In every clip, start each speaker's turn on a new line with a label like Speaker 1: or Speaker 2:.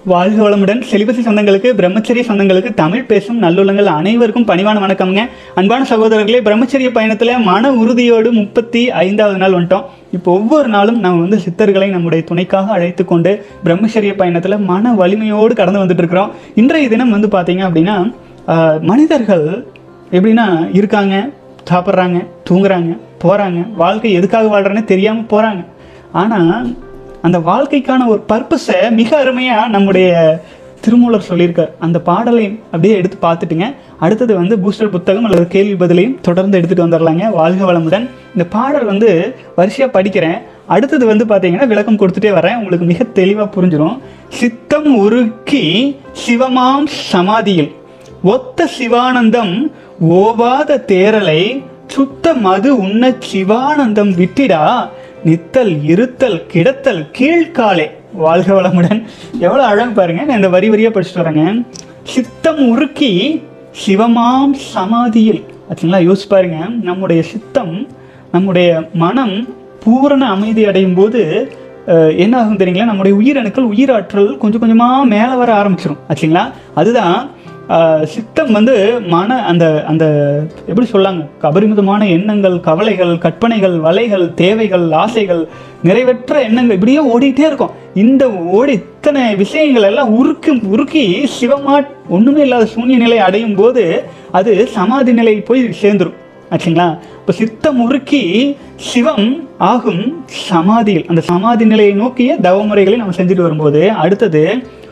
Speaker 1: வாழ்க வளமுடன் செலிபசி சொந்தங்களுக்கு பிரம்மச்சரிய சொந்தங்களுக்கு தமிழ் பேசும் நல்லுள்ளங்கள் அனைவருக்கும் பணிவான வணக்கம்ங்க அன்பான சகோதரர்களே பிரம்மச்சரிய பயணத்தில் மன உறுதியோடு முப்பத்தி ஐந்தாவது நாள் வந்துட்டோம் இப்போ ஒவ்வொரு நாளும் நம்ம வந்து சித்தர்களை நம்முடைய துணைக்காக அழைத்து கொண்டு பிரம்மச்சரிய பயணத்தில் மன வலிமையோடு கடந்து வந்துட்டு இருக்கிறோம் இன்றைய தினம் வந்து பார்த்தீங்க அப்படின்னா ஆஹ், மனிதர்கள் எப்படின்னா இருக்காங்க சாப்பிட்றாங்க தூங்குறாங்க போகிறாங்க வாழ்க்கை எதுக்காக வாழ்கிறேன்னு தெரியாமல் போகிறாங்க ஆனால் அந்த வாழ்க்கைக்கான ஒரு பர்பஸை மிக அருமையாக நம்முடைய திருமூலர் சொல்லியிருக்கார் அந்த பாடலை அப்படியே எடுத்து பார்த்துட்டுங்க அடுத்தது வந்து பூஸ்டர் புத்தகம் அல்லது கேள்வி பதிலையும் தொடர்ந்து எடுத்துகிட்டு வந்துடலாங்க வாழ்க வளமுடன் இந்த பாடல் வந்து வரிசையாக படிக்கிறேன் அடுத்தது வந்து பார்த்தீங்கன்னா விளக்கம் கொடுத்துட்டே வரேன் உங்களுக்கு மிக தெளிவாக புரிஞ்சிடும் சித்தம் உருக்கி சிவமாம் சமாதியில் ஒத்த சிவானந்தம் ஓவாத தேரலை சுத்த மது உண்ண சிவானந்தம் விட்டிடா நித்தல் இருத்தல் கிடத்தல் கீழ்காலே வாழ்க வளமுடன் எவ்வளோ அழகு பாருங்க நான் இந்த வரி வரியா படிச்சுட்டு வரேங்க சித்தம் உருக்கி சிவமாம் சமாதியில் ஆச்சுங்களா யோசிச்சு பாருங்க நம்முடைய சித்தம் நம்முடைய மனம் பூரண அமைதி அடையும் போது அஹ், என்ன ஆகும் தெரியுங்களா நம்முடைய உயிரணுக்கள் உயிராற்றல் கொஞ்சம் கொஞ்சமாக மேலே வர ஆரம்பிச்சிடும் ஆச்சுங்களா அதுதான் ஆஹ் சித்தம் வந்து மன அந்த அந்த எப்படி சொல்லாங்க அபரிமிதமான எண்ணங்கள் கவலைகள் கற்பனைகள் வலைகள் தேவைகள் ஆசைகள் நிறைவேற்ற எண்ணங்கள் இப்படியே ஓடிட்டே இருக்கும் இந்த ஓடி இத்தனை விஷயங்கள் எல்லாம் உருக்கி உருக்கி சிவமா ஒண்ணுமே இல்லாத சூன்ய நிலை அடையும் போது அது சமாதி நிலை போய் சேர்ந்துரும் ஆச்சுங்களா இப்போ சித்தம் உருக்கி சிவம் ஆகும் சமாதியில் அந்த சமாதி நிலையை நோக்கிய தவமுறைகளை நம்ம செஞ்சுட்டு வரும்போது அடுத்தது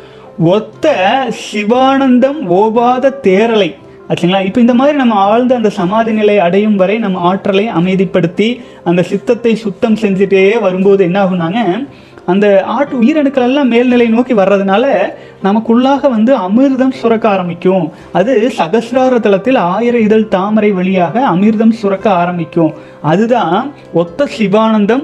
Speaker 1: ஒத்த சிவானந்தம் ஓவாத தேரலை ஆச்சுங்களா இப்போ இந்த மாதிரி நம்ம ஆழ்ந்த அந்த சமாதி நிலை அடையும் வரை நம்ம ஆற்றலை அமைதிப்படுத்தி அந்த சித்தத்தை சுத்தம் செஞ்சுட்டே வரும்போது என்ன ஆகுனாங்க அந்த ஆட்டு உயிரணுக்கள் எல்லாம் மேல்நிலை நோக்கி வர்றதுனால நமக்குள்ளாக வந்து அமிர்தம் சுரக்க ஆரம்பிக்கும் அது சகசிரார தலத்தில் ஆயிர இதழ் தாமரை வழியாக அமிர்தம் சுரக்க ஆரம்பிக்கும் அதுதான் ஒத்த சிவானந்தம்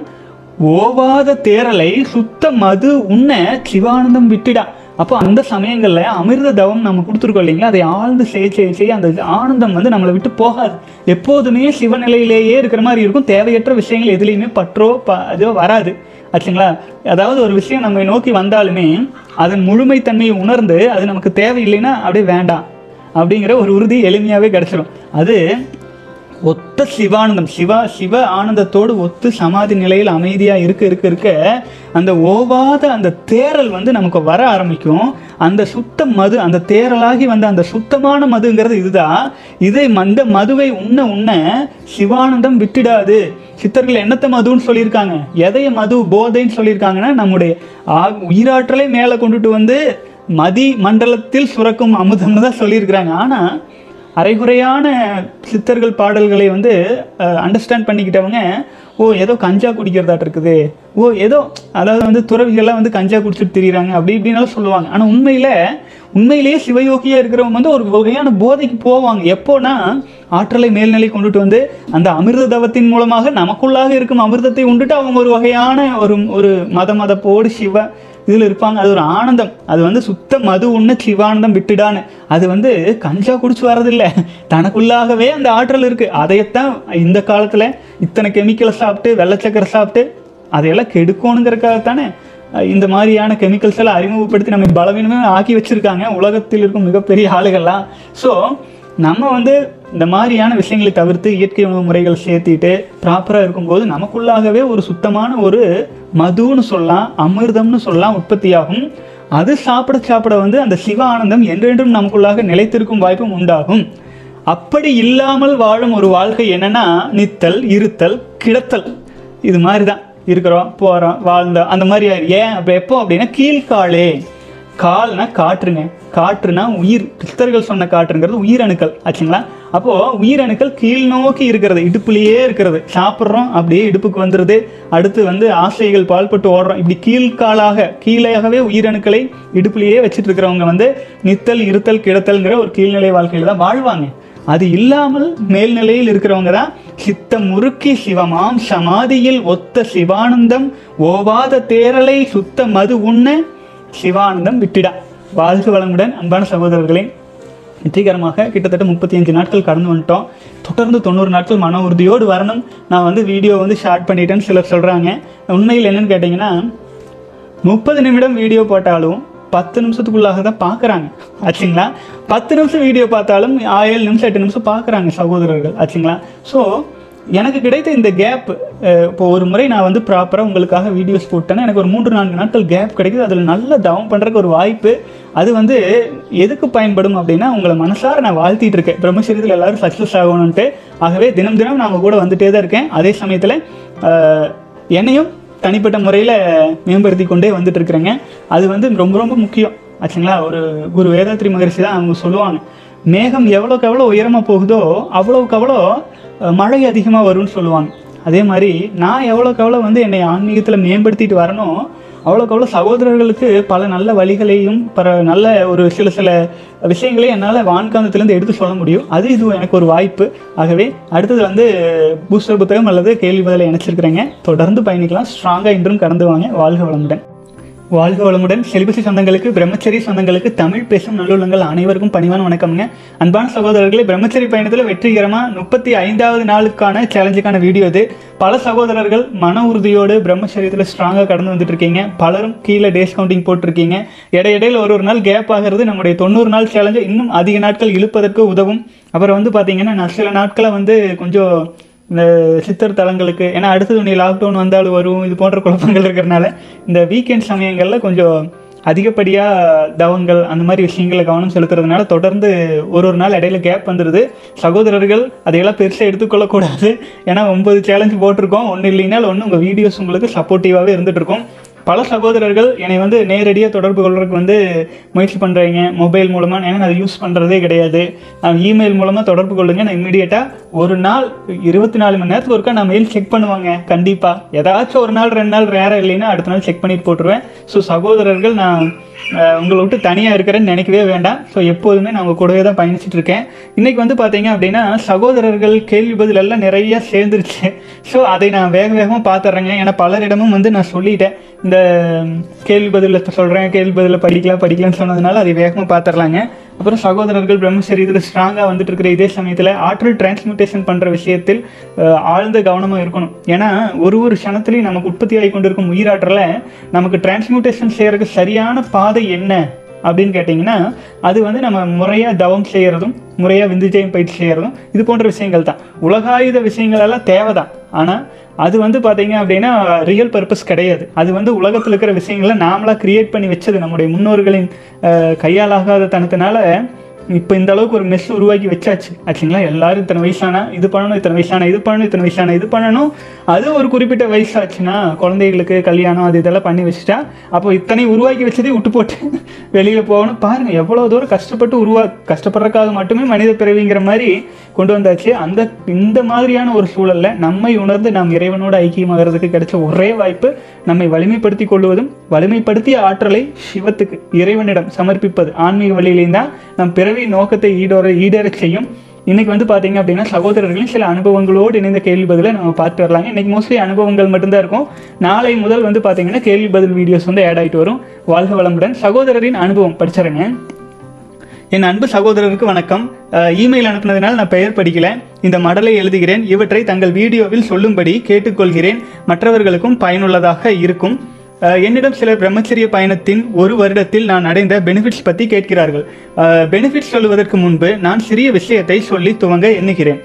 Speaker 1: ஓவாத தேரலை சுத்த மது உண்ண சிவானந்தம் விட்டுடா அப்போ அந்த சமயங்களில் அமிர்த தவம் நம்ம கொடுத்துருக்கோம் இல்லைங்களா அதை ஆழ்ந்து செய்ய செய்ய செய்ய அந்த ஆனந்தம் வந்து நம்மளை விட்டு போகாது எப்போதுமே சிவநிலையிலேயே இருக்கிற மாதிரி இருக்கும் தேவையற்ற விஷயங்கள் எதுலேயுமே பற்றோ ப அதோ வராது ஆச்சுங்களா அதாவது ஒரு விஷயம் நம்மை நோக்கி வந்தாலுமே அதன் முழுமைத்தன்மையை உணர்ந்து அது நமக்கு தேவையில்லைன்னா அப்படியே வேண்டாம் அப்படிங்கிற ஒரு உறுதி எளிமையாகவே கிடச்சிடும் அது ஒத்த சிவானந்தம் சிவா சிவ ஆனந்தத்தோடு ஒத்து சமாதி நிலையில் அமைதியாக இருக்க இருக்க இருக்க அந்த ஓவாத அந்த தேரல் வந்து நமக்கு வர ஆரம்பிக்கும் அந்த சுத்த மது அந்த தேரலாகி வந்த அந்த சுத்தமான மதுங்கிறது இதுதான் இதை அந்த மதுவை உண்ண உண்ண சிவானந்தம் விட்டுடாது சித்தர்கள் என்னத்த மதுன்னு சொல்லியிருக்காங்க எதைய மது போதைன்னு சொல்லியிருக்காங்கன்னா நம்முடைய ஆ- உயிராற்றலை மேலே கொண்டுட்டு வந்து மதி மண்டலத்தில் சுரக்கும் அமுதம்னு தான் சொல்லியிருக்கிறாங்க ஆனால் அரைகுறையான சித்தர்கள் பாடல்களை வந்து அண்டர்ஸ்டாண்ட் பண்ணிக்கிட்டவங்க ஓ ஏதோ கஞ்சா குடிக்கிறதாட்டு இருக்குது ஓ ஏதோ அதாவது வந்து துறவிகள்லாம் வந்து கஞ்சா குடிச்சிட்டு திரியிறாங்க அப்படி இப்படின்னாலும் சொல்லுவாங்க ஆனால் உண்மையில் உண்மையிலேயே சிவயோகியாக இருக்கிறவங்க வந்து ஒரு வகையான போதைக்கு போவாங்க எப்போனா ஆற்றலை மேல்நிலை கொண்டுட்டு வந்து அந்த அமிர்த தவத்தின் மூலமாக நமக்குள்ளாக இருக்கும் அமிர்தத்தை உண்டுட்டு அவங்க ஒரு வகையான ஒரு ஒரு மத மதப்போடு சிவ இதில் இருப்பாங்க அது ஒரு ஆனந்தம் அது வந்து சுத்த மது உண்ண சிவானந்தம் விட்டுடான்னு அது வந்து கஞ்சா குடிச்சு வர்றதில்ல தனக்குள்ளாகவே அந்த ஆற்றல் இருக்கு அதையத்தான் இந்த காலத்தில் இத்தனை கெமிக்கலை சாப்பிட்டு வெள்ளச்சக்கரை சாப்பிட்டு அதையெல்லாம் கெடுக்கணுங்கிறதுக்காகத்தானே அஹ், இந்த மாதிரியான கெமிக்கல்ஸ் எல்லாம் அறிமுகப்படுத்தி நம்ம பலவீனமே ஆக்கி வச்சிருக்காங்க உலகத்தில் இருக்கும் மிகப்பெரிய ஆளுகள்லாம் ஸோ நம்ம வந்து இந்த மாதிரியான விஷயங்களை தவிர்த்து இயற்கை உணவு முறைகள் சேர்த்திட்டு ப்ராப்பராக இருக்கும்போது நமக்குள்ளாகவே ஒரு சுத்தமான ஒரு மதுன்னு சொல்லலாம் அமிர்தம்னு சொல்லலாம் உற்பத்தியாகும் அது சாப்பிட சாப்பிட வந்து அந்த சிவ ஆனந்தம் என்றென்றும் நமக்குள்ளாக நிலைத்திருக்கும் வாய்ப்பும் உண்டாகும் அப்படி இல்லாமல் வாழும் ஒரு வாழ்க்கை என்னன்னா நித்தல் இருத்தல் கிடத்தல் இது மாதிரி தான் இருக்கிறோம் போகிறோம் வாழ்ந்தோம் அந்த மாதிரி ஆயிரு. ஏன் அப்போ எப்போ அப்படின்னா கீழ்காலே கால்னா காற்றுங்க காற்றுனா உயிர் சித்தர்கள் சொன்ன காற்றுங்கிறது உயிரணுக்கள் ஆச்சுங்களா அப்போது உயிரணுக்கள் கீழ் நோக்கி இருக்கிறது இடுப்புலேயே இருக்கிறது சாப்பிட்றோம் அப்படியே இடுப்புக்கு வந்துடுது அடுத்து வந்து ஆசைகள் பால்பட்டு ஓடுறோம் இப்படி கீழ்காலாக கீழேயாகவே உயிரணுக்களை இடுப்புலேயே வச்சுட்டு இருக்கிறவங்க வந்து நித்தல் இருத்தல் கிடத்தல்ங்கிற ஒரு கீழ்நிலை வாழ்க்கையில் தான் வாழ்வாங்க அது இல்லாமல் மேல்நிலையில் இருக்கிறவங்க தான் சித்தம் முறுக்கி சிவமாம் சமாதியில் ஒத்த சிவானந்தம் ஓவாத தேரலை சுத்த மது உண்ண சிவானந்தம் விட்டிடா வாழ்க வளமுடன் அன்பான சகோதரர்களே வெற்றிகரமாக கிட்டத்தட்ட முப்பத்தி அஞ்சு நாட்கள் கடந்து வந்துட்டோம் தொடர்ந்து தொண்ணூறு நாட்கள் மன உறுதியோடு வரணும் நான் வந்து வீடியோ வந்து ஷார்ட் பண்ணிட்டேன்னு சிலர் சொல்கிறாங்க உண்மையில் என்னன்னு கேட்டிங்கன்னா முப்பது நிமிடம் வீடியோ போட்டாலும் பத்து நிமிஷத்துக்குள்ளாக தான் பார்க்குறாங்க ஆச்சுங்களா பத்து நிமிஷம் வீடியோ பார்த்தாலும் ஏழு நிமிஷம் எட்டு நிமிஷம் பார்க்குறாங்க சகோதரர்கள் ஆச்சுங்களா ஸோ எனக்கு கிடைத்த இந்த கேப் இப்போ ஒரு முறை நான் வந்து ப்ராப்பராக உங்களுக்காக வீடியோஸ் போட்டேன்னா எனக்கு ஒரு மூன்று நான்கு நாட்கள் கேப் கிடைக்குது அதில் நல்ல தவம் பண்ணுறதுக்கு ஒரு வாய்ப்பு அது வந்து எதுக்கு பயன்படும் அப்படின்னா உங்களை மனசார நான் வாழ்த்திட்டு இருக்கேன் பிரம்மச்சரியத்தில் எல்லாரும் சக்ஸஸ் ஆகணும்ன்ட்டு ஆகவே தினம் தினம் நான் உங்க கூட வந்துட்டே தான் இருக்கேன் அதே சமயத்தில் என்னையும் தனிப்பட்ட முறையில் மேம்படுத்தி கொண்டே வந்துட்டு இருக்கிறேங்க அது வந்து ரொம்ப ரொம்ப முக்கியம் ஆச்சுங்களா ஒரு குரு வேதாத்ரி மகரிஷி தான் அவங்க சொல்லுவாங்க மேகம் எவ்வளோக்கு எவ்வளோ உயரமாக போகுதோ அவ்வளோக்கு அவ்வளோ அஹ், மழை அதிகமாக வரும்னு சொல்லுவாங்க அதே மாதிரி நான் எவ்வளோக்கு எவ்வளோ வந்து என்னை ஆன்மீகத்தில் மேம்படுத்திட்டு வரணும் அவ்வளோக்கு அவ்வளோ சகோதரர்களுக்கு பல நல்ல வழிகளையும் பல நல்ல ஒரு சில சில விஷயங்களை என்னால் வான்காந்தத்திலேருந்து எடுத்து சொல்ல முடியும் அது இது எனக்கு ஒரு வாய்ப்பு ஆகவே அடுத்தது வந்து பூஸ்டர் புத்தகம் அல்லது கேள்வி பதிலை இணைச்சிருக்கிறேங்க தொடர்ந்து பயணிக்கலாம் ஸ்ட்ராங்காக இன்றும் கடந்து வாங்க வாழ்க வளமுடன் வாழ்க வளமுடன் செலிபசி சொந்தங்களுக்கு பிரம்மச்சரி சொந்தங்களுக்கு தமிழ் பேசும் நல்லுள்ளங்கள் அனைவருக்கும் பணிவான வணக்கம்ங்க அன்பான சகோதரர்களே பிரம்மச்சரி பயணத்தில் வெற்றிகரமாக முப்பத்தி ஐந்தாவது நாளுக்கான சேலஞ்சுக்கான வீடியோ இது பல சகோதரர்கள் மன உறுதியோடு பிரம்மச்சரியத்தில் ஸ்ட்ராங்காக கடந்து வந்துட்டு இருக்கீங்க பலரும் கீழே டேஸ் கவுண்டிங் போட்டிருக்கீங்க இடையிடையில் ஒரு ஒரு நாள் கேப் ஆகிறது நம்முடைய தொண்ணூறு நாள் சேலஞ்சை இன்னும் அதிக நாட்கள் இழுப்பதற்கு உதவும் அப்புறம் வந்து பார்த்தீங்கன்னா நான் சில நாட்களை வந்து கொஞ்சம் இந்த சித்தர் தலங்களுக்கு ஏன்னா அடுத்தது நீ லாக்டவுன் வந்தாலும் வரும் இது போன்ற குழப்பங்கள் இருக்கிறனால இந்த வீக்கெண்ட் சமயங்களில் கொஞ்சம் அதிகப்படியாக தவங்கள் அந்த மாதிரி விஷயங்களில் கவனம் செலுத்துறதுனால தொடர்ந்து ஒரு ஒரு நாள் இடையில கேப் வந்துடுது சகோதரர்கள் அதையெல்லாம் பெருசாக எடுத்துக்கொள்ளக்கூடாது ஏன்னா ஒன்பது சேலஞ்சு போட்டிருக்கோம் ஒன்று இல்லைனாலும் ஒன்று உங்கள் வீடியோஸ் உங்களுக்கு சப்போர்ட்டிவாகவே இருந்துட்டு இருக்கும் பல சகோதரர்கள் என்னை வந்து நேரடியாக தொடர்பு கொள்றதுக்கு வந்து முயற்சி பண்ணுறீங்க மொபைல் மூலமாக ஏன்னா அதை யூஸ் பண்ணுறதே கிடையாது நான் இமெயில் மூலமாக தொடர்பு கொள்ளுங்க நான் இமீடியட்டாக ஒரு நாள் இருபத்தி நாலு மணி நேரத்துக்கு ஒருக்கா நான் மெயில் செக் பண்ணுவாங்க கண்டிப்பாக ஏதாச்சும் ஒரு நாள் ரெண்டு நாள் ரேராக இல்லைன்னா அடுத்த நாள் செக் பண்ணிட்டு போட்டுருவேன் ஸோ சகோதரர்கள் நான் அஹ், உங்களை விட்டு தனியாக இருக்கிறேன்னு நினைக்கவே வேண்டாம் ஸோ எப்போதுமே நான் உங்கள் கூடவே தான் பயணிச்சுட்டு இருக்கேன் இன்றைக்கி வந்து பார்த்தீங்க அப்படின்னா சகோதரர்கள் கேள்வி பதில் எல்லாம் நிறைய சேர்ந்துருச்சு ஸோ அதை நான் வேக வேகமாக பார்த்துட்றேங்க ஏன்னா பலரிடமும் வந்து நான் சொல்லிட்டேன் இந்த கேள்வி பதிலில் சொல்கிறேன் கேள்வி பதிலில் படிக்கலாம் படிக்கலாம்னு சொன்னதுனால அதை வேகமாக பார்த்துடலாங்க அப்புறம் சகோதரர்கள் பிரம்மசரீரத்தில் ஸ்ட்ராங்காக வந்துட்டு இருக்கிற இதே சமயத்தில் ஆற்றல் டிரான்ஸ்மியூட்டேஷன் பண்ணுற விஷயத்தில் அஹ், ஆழ்ந்த கவனமாக இருக்கணும் ஏன்னா ஒரு ஒரு க்ஷணத்துலையும் நமக்கு உற்பத்தி ஆகி கொண்டிருக்கும் உயிராற்றலை நமக்கு டிரான்ஸ்மியூட்டேஷன் செய்யறதுக்கு சரியான பாதை என்ன அப்படின்னு கேட்டிங்கன்னா அது வந்து நம்ம முறையாக தவம் செய்கிறதும் முறையாக விந்துஜயம் பயிற்சி செய்கிறதும் இது போன்ற விஷயங்கள் தான் உலகாயுத விஷயங்கள் எல்லாம் தேவை தான் ஆனால் அது வந்து பார்த்தீங்க அப்படின்னா ரியல் பர்பஸ் கிடையாது அது வந்து உலகத்தில் இருக்கிற விஷயங்களை நாமளாக கிரியேட் பண்ணி வச்சது நம்முடைய முன்னோர்களின் அஹ், கையாலாகாத தனத்தினால இப்போ இந்த அளவுக்கு ஒரு மெஸ் உருவாக்கி வச்சாச்சு ஆச்சுங்களா எல்லாரும் இத்தனை வயசானா இது பண்ணணும் இத்தனை வயசான இது பண்ணணும் இத்தனை வயசான இது பண்ணணும் அது ஒரு குறிப்பிட்ட வயசாச்சுன்னா குழந்தைகளுக்கு கல்யாணம் அது இதெல்லாம் பண்ணி வச்சுட்டா அப்போ இத்தனை உருவாக்கி வச்சதே விட்டு போட்டு வெளியில் போகணும் பாருங்க எவ்வளோ தூரம் கஷ்டப்பட்டு உருவா கஷ்டப்படுறதுக்காக மட்டுமே மனித பிறவிங்கிற மாதிரி கொண்டு வந்தாச்சு அந்த இந்த மாதிரியான ஒரு சூழல்ல நம்மை உணர்ந்து நாம் இறைவனோட ஐக்கியமாகிறதுக்கு கிடைச்ச ஒரே வாய்ப்பு நம்மை வலிமைப்படுத்திக் கொள்வதும் வலிமைப்படுத்திய ஆற்றலை சிவத்துக்கு இறைவனிடம் சமர்ப்பிப்பது ஆன்மீக வழியிலேயும் தான் நம் பிறவி நோக்கத்தை ஈடோர ஈடேறச் செய்யும் இன்னைக்கு வந்து பார்த்தீங்க அப்படின்னா சகோதரர்களின் சில அனுபவங்களோடு இணைந்த கேள்வி பதிலை நம்ம பார்த்து வரலாங்க இன்னைக்கு மோஸ்ட்லி அனுபவங்கள் மட்டும்தான் இருக்கும் நாளை முதல் வந்து பார்த்தீங்கன்னா கேள்வி பதில் வீடியோஸ் வந்து ஆட் ஆகிட்டு வரும் வாழ்க வளமுடன் சகோதரரின் அனுபவம் படிச்சிருங்க என் அன்பு சகோதரருக்கு வணக்கம் அஹ், இமெயில் அனுப்புனதுனால நான் பெயர் படிக்கல இந்த மடலை எழுதுகிறேன் இவற்றை தங்கள் வீடியோவில் சொல்லும்படி கேட்டுக்கொள்கிறேன் மற்றவர்களுக்கும் பயனுள்ளதாக இருக்கும் அஹ், என்னிடம் சில பிரம்மச்சரிய பயணத்தின் ஒரு வருடத்தில் நான் அடைந்த பெனிஃபிட்ஸ் பற்றி கேட்கிறார்கள் பெனிஃபிட்ஸ் சொல்லுவதற்கு முன்பு நான் சிறிய விஷயத்தை சொல்லி துவங்க எண்ணுகிறேன்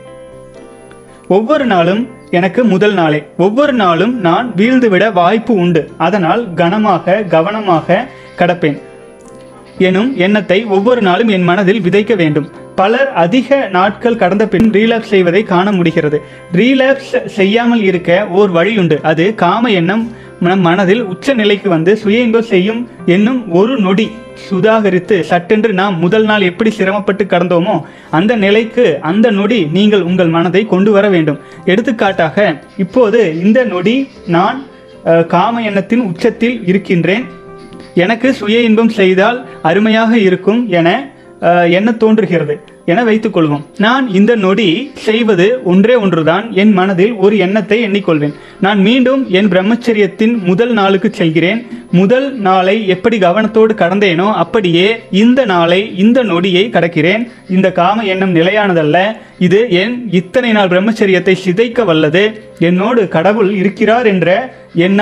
Speaker 1: ஒவ்வொரு நாளும் எனக்கு முதல் நாளே ஒவ்வொரு நாளும் நான் வீழ்ந்துவிட வாய்ப்பு உண்டு அதனால் கனமாக கவனமாக கடப்பேன் எனும் எண்ணத்தை ஒவ்வொரு நாளும் என் மனதில் விதைக்க வேண்டும் பலர் அதிக நாட்கள் கடந்த பின் ரீலாப்ஸ் செய்வதை காண முடிகிறது ரீலாப்ஸ் செய்யாமல் இருக்க ஓர் வழியுண்டு அது காம எண்ணம் நம் மனதில் உச்ச நிலைக்கு வந்து சுய இன்பம் செய்யும் என்னும் ஒரு நொடி சுதாகரித்து சட்டென்று நாம் முதல் நாள் எப்படி சிரமப்பட்டு கடந்தோமோ அந்த நிலைக்கு அந்த நொடி நீங்கள் உங்கள் மனதை கொண்டு வர வேண்டும் எடுத்துக்காட்டாக இப்போது இந்த நொடி நான் அஹ், காம எண்ணத்தின் உச்சத்தில் இருக்கின்றேன் எனக்கு சுய இன்பம் செய்தால் அருமையாக இருக்கும் என அஹ், எண்ண தோன்றுகிறது என வைத்துக்கொள்வோம் நான் இந்த நொடி செய்வது ஒன்றே ஒன்றுதான் என் மனதில் ஒரு எண்ணத்தை எண்ணிக்கொள்வேன் நான் மீண்டும் என் பிரம்மச்சரியத்தின் முதல் நாளுக்கு செல்கிறேன் முதல் நாளை எப்படி கவனத்தோடு கடந்தேனோ அப்படியே இந்த நாளை இந்த நொடியை கடக்கிறேன் இந்த காம எண்ணம் நிலையானதல்ல இது என் இத்தனை நாள் பிரம்மச்சரியத்தை சிதைக்க வல்லது என்னோடு கடவுள் இருக்கிறார் என்ற எண்ணம்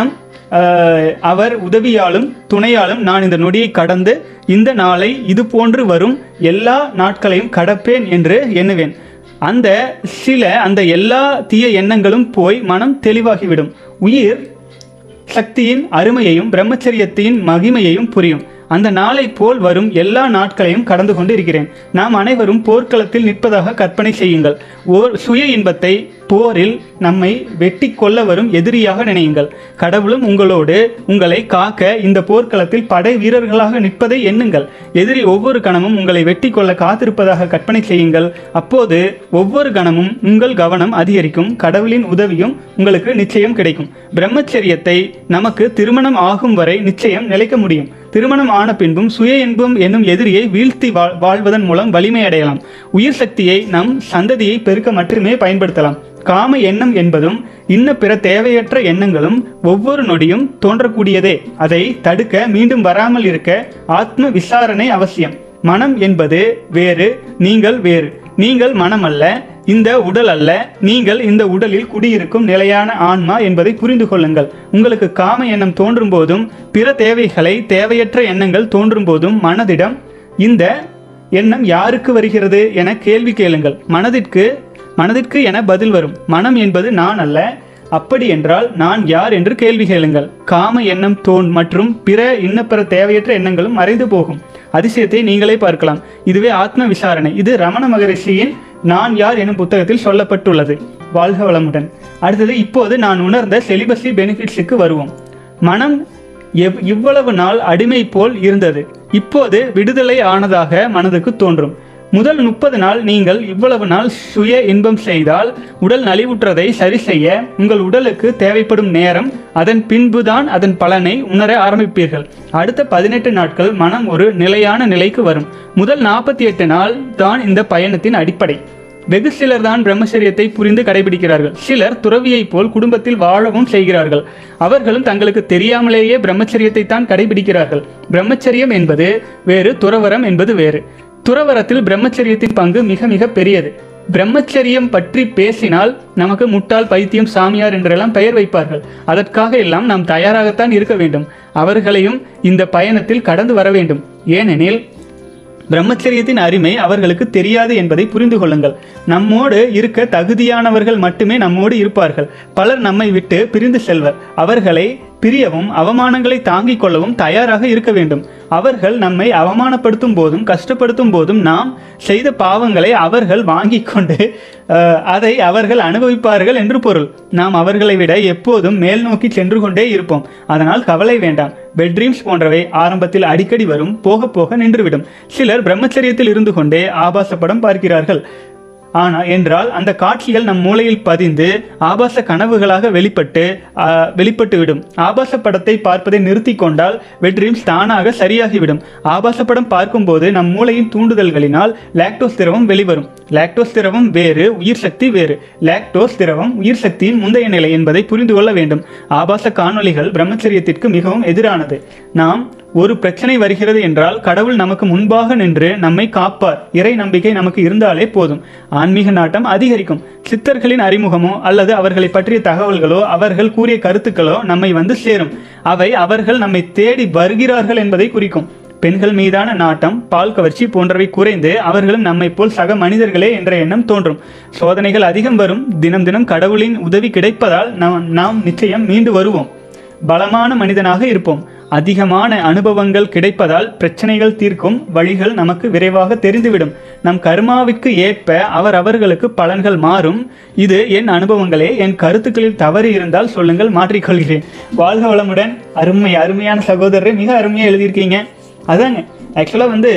Speaker 1: ஆஹ், அவர் உதவியாலும் துணையாலும் நான் இந்த நொடியை கடந்து இந்த நாளை இது போன்று வரும் எல்லா நாட்களையும் கடப்பேன் என்று எண்ணுவேன் அந்த சில அந்த எல்லா தீய எண்ணங்களும் போய் மனம் தெளிவாகிவிடும் உயிர் சக்தியின் அருமையையும் பிரம்மச்சரியத்தின் மகிமையையும் புரியும் அந்த நாளை போல் வரும் எல்லா நாட்களையும் கடந்து கொண்டு இருக்கிறேன் நாம் அனைவரும் போர்க்களத்தில் நிற்பதாக கற்பனை செய்யுங்கள் ஓர் சுய இன்பத்தை போரில் நம்மை வெட்டி கொள்ள வரும் எதிரியாக நினையுங்கள் கடவுளும் உங்களோடு உங்களை காக்க இந்த போர்க்களத்தில் படை வீரர்களாக நிற்பதை எண்ணுங்கள் எதிரி ஒவ்வொரு கணமும் உங்களை வெட்டி கொள்ள காத்திருப்பதாக கற்பனை செய்யுங்கள் அப்போது ஒவ்வொரு கணமும் உங்கள் கவனம் அதிகரிக்கும் கடவுளின் உதவியும் உங்களுக்கு நிச்சயம் கிடைக்கும் பிரம்மச்சரியத்தை நமக்கு திருமணம் ஆகும் வரை நிச்சயம் நிலைக்க முடியும் திருமணம் ஆன பின்பும் சுய இன்பம் என்னும் எதிரியை வீழ்த்தி வாழ்- வாழ்வதன் மூலம் வலிமை அடையலாம் உயிர் சக்தியை நம் சந்ததியை பெருக்க மட்டுமே பயன்படுத்தலாம் காம எண்ணம் என்பதும் இன்ன பிற தேவையற்ற எண்ணங்களும் ஒவ்வொரு நொடியும் தோன்றக்கூடியதே அதை தடுக்க மீண்டும் வராமல் இருக்க ஆத்ம விசாரணை அவசியம் மனம் என்பது வேறு நீங்கள் வேறு நீங்கள் மனம் அல்ல இந்த உடல் அல்ல நீங்கள் இந்த உடலில் குடியிருக்கும் நிலையான ஆன்மா என்பதை புரிந்து கொள்ளுங்கள் உங்களுக்கு காம எண்ணம் தோன்றும் போதும் பிற தேவைகளை தேவையற்ற எண்ணங்கள் தோன்றும் போதும் மனதிடம் இந்த எண்ணம் யாருக்கு வருகிறது என கேள்வி கேளுங்கள் மனதிற்கு மனதிற்கு என பதில் வரும் மனம் என்பது நான் அல்ல அப்படி என்றால் நான் யார் என்று கேள்வி கேளுங்கள் காம எண்ணம் தோன் மற்றும் பிற இன்னப்பிற தேவையற்ற எண்ணங்களும் மறைந்து போகும் அதிசயத்தை நீங்களே பார்க்கலாம் இதுவே ஆத்ம விசாரணை இது ரமண மகரிஷியின் நான் யார் எனும் புத்தகத்தில் சொல்லப்பட்டுள்ளது வாழ்க வளமுடன் அடுத்தது இப்போது நான் உணர்ந்த செலிபஸி பெனிஃபிட்ஸுக்கு வருவோம் மனம் எவ் இவ்வளவு நாள் அடிமை போல் இருந்தது இப்போது விடுதலை ஆனதாக மனதுக்கு தோன்றும் முதல் முப்பது நாள் நீங்கள் இவ்வளவு நாள் சுய இன்பம் செய்தால் உடல் நலிவுற்றதை சரி செய்ய உங்கள் உடலுக்கு தேவைப்படும் நேரம் அதன் பின்புதான் அதன் பலனை உணர ஆரம்பிப்பீர்கள் அடுத்த பதினெட்டு நாட்கள் மனம் ஒரு நிலையான நிலைக்கு வரும் முதல் நாற்பத்தி எட்டு நாள் தான் இந்த பயணத்தின் அடிப்படை வெகு சிலர் தான் பிரம்மச்சரியத்தை புரிந்து கடைபிடிக்கிறார்கள் சிலர் துறவியைப் போல் குடும்பத்தில் வாழவும் செய்கிறார்கள் அவர்களும் தங்களுக்கு தெரியாமலேயே பிரம்மச்சரியத்தை தான் கடைபிடிக்கிறார்கள் பிரம்மச்சரியம் என்பது வேறு துறவரம் என்பது வேறு துறவரத்தில் பிரம்மச்சரியத்தின் பங்கு மிக மிக பெரியது பிரம்மச்சரியம் பற்றி பேசினால் நமக்கு முட்டாள் பைத்தியம் சாமியார் என்றெல்லாம் பெயர் வைப்பார்கள் அதற்காக எல்லாம் நாம் தயாராகத்தான் இருக்க வேண்டும் அவர்களையும் இந்த பயணத்தில் கடந்து வர வேண்டும் ஏனெனில் பிரம்மச்சரியத்தின் அருமை அவர்களுக்கு தெரியாது என்பதை புரிந்து கொள்ளுங்கள் நம்மோடு இருக்க தகுதியானவர்கள் மட்டுமே நம்மோடு இருப்பார்கள் பலர் நம்மை விட்டு பிரிந்து செல்வர் அவர்களை பிரியவும் அவமானங்களை தாங்கிக் கொள்ளவும் தயாராக இருக்க வேண்டும் அவர்கள் நம்மை அவமானப்படுத்தும் போதும் கஷ்டப்படுத்தும் போதும் நாம் செய்த பாவங்களை அவர்கள் வாங்கிக் கொண்டு அஹ், அதை அவர்கள் அனுபவிப்பார்கள் என்று பொருள் நாம் அவர்களை விட எப்போதும் மேல் நோக்கி சென்று கொண்டே இருப்போம் அதனால் கவலை வேண்டாம் பெட்ரீம்ஸ் போன்றவை ஆரம்பத்தில் அடிக்கடி வரும் போக போக நின்றுவிடும் சிலர் பிரம்மச்சரியத்தில் இருந்து கொண்டே ஆபாச படம் பார்க்கிறார்கள் ஆனா என்றால் அந்த காட்சிகள் நம் மூளையில் பதிந்து ஆபாச கனவுகளாக வெளிப்பட்டு ஆ, வெளிப்பட்டு விடும் ஆபாச படத்தை பார்ப்பதை நிறுத்தி கொண்டால் வெட்ரீம்ஸ் தானாக சரியாகிவிடும் ஆபாச படம் பார்க்கும்போது நம் மூளையின் தூண்டுதல்களினால் லாக்டோஸ் திரவம் வெளிவரும் லாக்டோஸ் திரவம் வேறு உயிர் சக்தி வேறு லாக்டோஸ் திரவம் உயிர் சக்தியின் முந்தைய நிலை என்பதை புரிந்து கொள்ள வேண்டும் ஆபாச காணொளிகள் பிரம்மச்சரியத்திற்கு மிகவும் எதிரானது நாம் ஒரு பிரச்சனை வருகிறது என்றால் கடவுள் நமக்கு முன்பாக நின்று நம்மை காப்பார் இறை நம்பிக்கை நமக்கு இருந்தாலே போதும் ஆன்மீக நாட்டம் அதிகரிக்கும் சித்தர்களின் அறிமுகமோ அல்லது அவர்களை பற்றிய தகவல்களோ அவர்கள் கூறிய கருத்துக்களோ நம்மை வந்து சேரும் அவை அவர்கள் நம்மை தேடி வருகிறார்கள் என்பதை குறிக்கும் பெண்கள் மீதான நாட்டம் பால் கவர்ச்சி போன்றவை குறைந்து அவர்களும் நம்மை போல் சக மனிதர்களே என்ற எண்ணம் தோன்றும் சோதனைகள் அதிகம் வரும் தினம் தினம் கடவுளின் உதவி கிடைப்பதால் நாம் நாம் நிச்சயம் மீண்டு வருவோம் பலமான மனிதனாக இருப்போம் அதிகமான அனுபவங்கள் கிடைப்பதால் பிரச்சனைகள் தீர்க்கும் வழிகள் நமக்கு விரைவாக தெரிந்துவிடும் நம் கர்மாவிற்கு ஏற்ப அவர் அவர்களுக்கு பலன்கள் மாறும் இது என் அனுபவங்களே என் கருத்துக்களில் தவறு இருந்தால் சொல்லுங்கள் மாற்றிக்கொள்கிறேன் வாழ்க வளமுடன் அருமை அருமையான சகோதரரை மிக அருமையாக எழுதியிருக்கீங்க அதாங்க ஆக்சுவலாக வந்து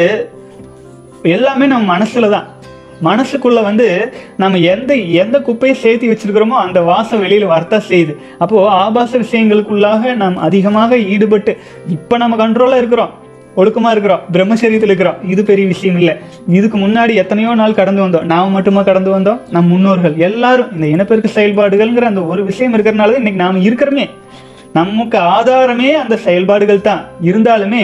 Speaker 1: எல்லாமே நம்ம மனசுல தான் மனசுக்குள்ள வந்து நம்ம எந்த எந்த குப்பையை சேர்த்து வச்சிருக்கிறோமோ அந்த வாசம் வெளியில வரத்தான் செய்யுது அப்போ ஆபாச விஷயங்களுக்குள்ளாக நாம் அதிகமாக ஈடுபட்டு இப்போ நம்ம கண்ட்ரோலாக இருக்கிறோம் ஒழுக்கமா இருக்கிறோம் பிரம்மச்சரியத்தில் இருக்கிறோம் இது பெரிய விஷயம் இல்லை இதுக்கு முன்னாடி எத்தனையோ நாள் கடந்து வந்தோம் நாம் மட்டுமா கடந்து வந்தோம் நம் முன்னோர்கள் எல்லாரும் இந்த இனப்பெருக்க செயல்பாடுகள்ங்கிற அந்த ஒரு விஷயம் இருக்கிறனால தான் இன்னைக்கு நாம் இருக்கிறோமே நமக்கு ஆதாரமே அந்த செயல்பாடுகள் தான் இருந்தாலுமே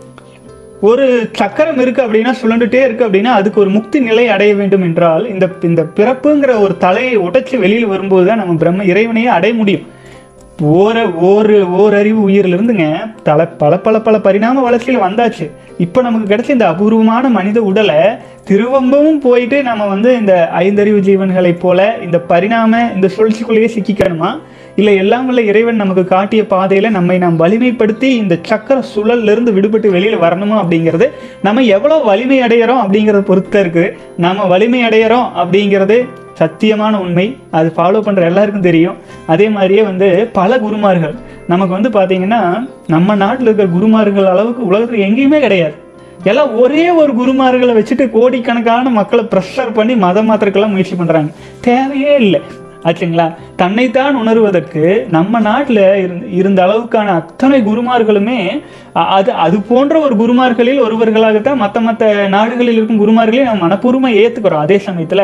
Speaker 1: ஒரு சக்கரம் இருக்கு அப்படின்னா சுழண்டுட்டே இருக்கு அப்படின்னா அதுக்கு ஒரு முக்தி நிலை அடைய வேண்டும் என்றால் இந்த இந்த பிறப்புங்கிற ஒரு தலையை உடைச்சு வெளியில் வரும்போது தான் நம்ம பிரம்ம இறைவனையே அடைய முடியும் ஓர ஓர் ஓரறிவு உயிரில் இருந்துங்க தல பல பல பல பரிணாம வளர்ச்சியில் வந்தாச்சு இப்போ நமக்கு கிடைச்ச இந்த அபூர்வமான மனித உடலை திரும்பவும் போயிட்டு நம்ம வந்து இந்த ஐந்தறிவு ஜீவன்களைப் போல இந்த பரிணாம இந்த சுழற்சிக்குள்ளேயே சிக்கிக்கணுமா இல்லை எல்லாம் உள்ள இறைவன் நமக்கு காட்டிய பாதையில் நம்மை நாம் வலிமைப்படுத்தி இந்த சக்கர சுழல்ல இருந்து விடுபட்டு வெளியில் வரணுமா அப்படிங்கிறது நம்ம எவ்வளோ வலிமை அடையிறோம் அப்படிங்கிறத பொறுத்து இருக்குது நம்ம வலிமை அடையிறோம் அப்படிங்கிறது சத்தியமான உண்மை அது ஃபாலோ பண்ணுற எல்லாருக்கும் தெரியும் அதே மாதிரியே வந்து பல குருமார்கள் நமக்கு வந்து பார்த்தீங்கன்னா நம்ம நாட்டில் இருக்கிற குருமார்கள் அளவுக்கு உலகத்தில் எங்கேயுமே கிடையாது எல்லாம் ஒரே ஒரு குருமார்களை வச்சுட்டு கோடிக்கணக்கான மக்களை ப்ரெஷர் பண்ணி மதம் மாத்திரக்கெல்லாம் முயற்சி பண்ணுறாங்க தேவையே இல்லை ஆச்சுங்களா தன்னைத்தான் உணர்வதற்கு நம்ம நாட்டில் இருந்த இருந்த அளவுக்கான அத்தனை குருமார்களுமே அ- அது அது போன்ற ஒரு குருமார்களில் ஒருவர்களாகத்தான் மற்ற மற்ற நாடுகளில் இருக்கும் குருமார்களையும் நம்ம மனப்பூர்வமாக ஏற்றுக்கிறோம் அதே சமயத்தில்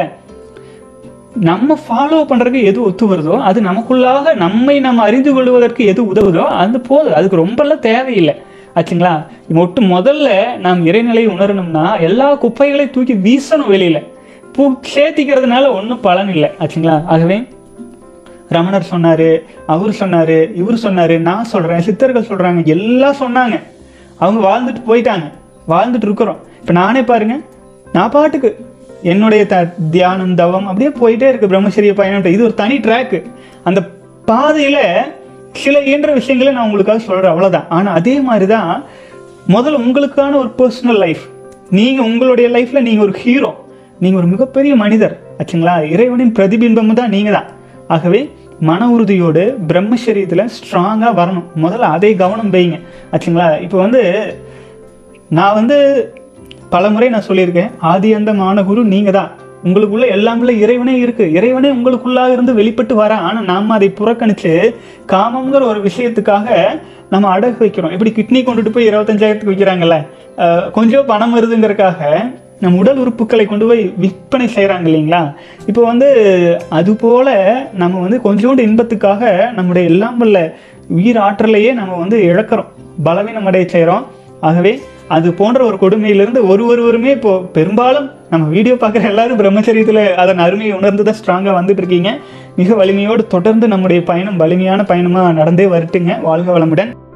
Speaker 1: நம்ம ஃபாலோ பண்றதுக்கு எது ஒத்து வருதோ அது நமக்குள்ளாக நம்மை நம்ம அறிந்து கொள்வதற்கு எது உதவுதோ அது போதும் அதுக்கு ரொம்பலாம் தேவையில்லை ஆச்சுங்களா ஒட்டு முதல்ல நாம் இறைநிலையை உணரணும்னா எல்லா குப்பைகளையும் தூக்கி வீசணும் வெளியில பூ சேர்த்திக்கிறதுனால ஒன்றும் பலன் இல்லை ஆச்சுங்களா ஆகவே ரமணர் சொன்னாரு அவர் சொன்னாரு இவர் சொன்னாரு நான் சொல்றேன் சித்தர்கள் சொல்றாங்க எல்லாம் சொன்னாங்க அவங்க வாழ்ந்துட்டு போயிட்டாங்க வாழ்ந்துட்டு இருக்கிறோம் இப்போ நானே பாருங்க நான் பாட்டுக்கு என்னுடைய த தியானம் தவம் அப்படியே போயிட்டே இருக்கு பிரம்மச்சரிய பயணம் இது ஒரு தனி ட்ராக்கு அந்த பாதையில சில இயன்ற விஷயங்களை நான் உங்களுக்காக சொல்றேன் அவ்வளவுதான் ஆனா அதே மாதிரி தான் முதல்ல உங்களுக்கான ஒரு பர்சனல் லைஃப் நீங்க உங்களுடைய லைஃப்ல நீங்க ஒரு ஹீரோ நீங்க ஒரு மிகப்பெரிய மனிதர் ஆச்சுங்களா இறைவனின் பிரதிபிம்பம் தான் நீங்க தான் ஆகவே மன உறுதியோடு பிரம்மச்சரியத்தில் ஸ்ட்ராங்காக வரணும் முதல்ல அதை கவனம் வைங்க ஆச்சுங்களா இப்போ வந்து நான் வந்து பலமுறை நான் சொல்லியிருக்கேன் ஆதி அந்த மானகுரு நீங்கள் தான் உங்களுக்குள்ள எல்லாமே இறைவனே இருக்கு இறைவனே உங்களுக்குள்ளாக இருந்து வெளிப்பட்டு வர ஆனால் நாம் அதை புறக்கணிச்சு காமங்கிற ஒரு விஷயத்துக்காக நம்ம அடகு வைக்கிறோம் இப்படி கிட்னி கொண்டுட்டு போய் இருபத்தஞ்சாயிரத்துக்கு விற்கிறாங்கல்ல அஹ் கொஞ்சம் பணம் வருதுங்கிறதுக்காக நம் உடல் உறுப்புகளை கொண்டு போய் விற்பனை செய்கிறாங்க இல்லைங்களா இப்போ வந்து அது போல நம்ம வந்து கொஞ்சோண்டு இன்பத்துக்காக நம்முடைய எல்லாம் வல்ல உயிர் ஆற்றலையே நம்ம வந்து இழக்கிறோம் பலவீனம் அடைய செய்கிறோம் ஆகவே அது போன்ற ஒரு கொடுமையிலிருந்து ஒரு ஒருவருமே இப்போ பெரும்பாலும் நம்ம வீடியோ பார்க்குற எல்லாரும் பிரம்மச்சரியத்தில் அதன் அருமையை உணர்ந்து தான் ஸ்ட்ராங்காக வந்துட்டு இருக்கீங்க மிக வலிமையோடு தொடர்ந்து நம்முடைய பயணம் வலிமையான பயணமாக நடந்தே வரட்டுங்க வாழ்க வளமுடன்